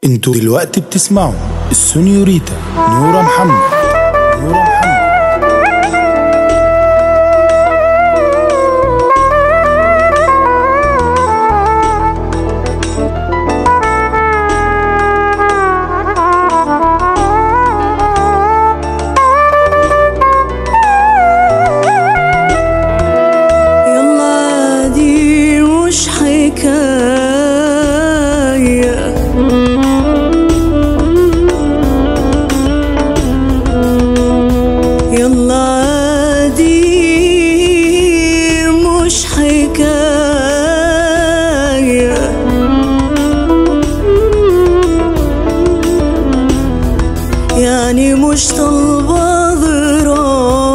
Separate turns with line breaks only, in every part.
انتوا دلوقتي بتسمعوا السونيوريتا نورة محمد نورة محمد
يلا دي مش حكاية يلا دي مش حكاية يعني مش طالبة ضرام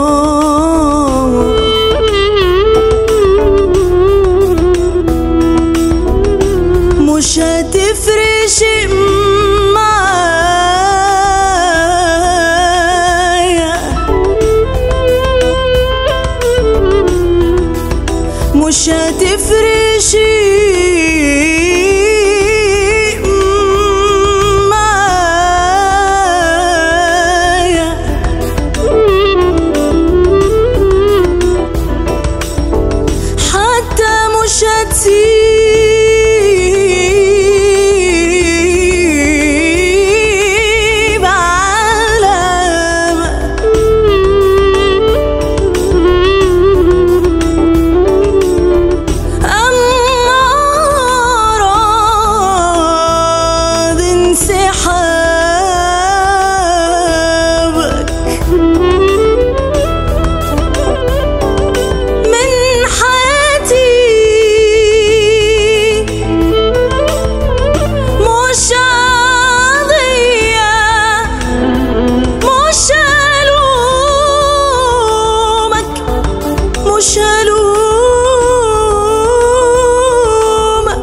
مش هتفرق شيء معايا مش هتفرق شيء معايا حتى مش هتسيب علامة أما أراض انسحابك من حياتي مش قضية مش هلومك مش هلومك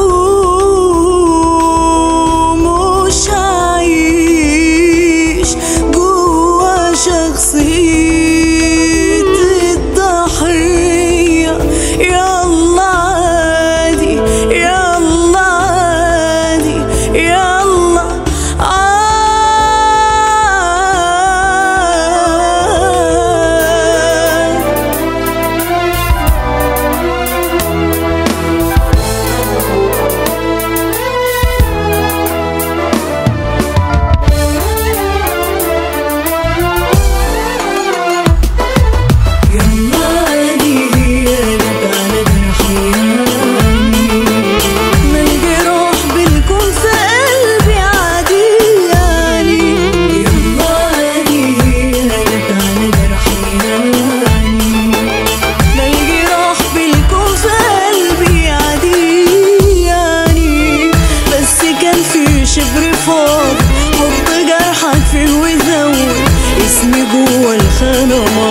ومش هعيش جوا شخصية الضحية يلا عادي يلا عادي يلا عادي يلا دي لك على جرحياني ملقى روح بالكون في قلبي عادياني يلا دي لك على جرحياني ملقى روح بالكون في قلبي عادياني بس كان في شبر فوق حط جرحك فيه وزود اسمي جوا الخانة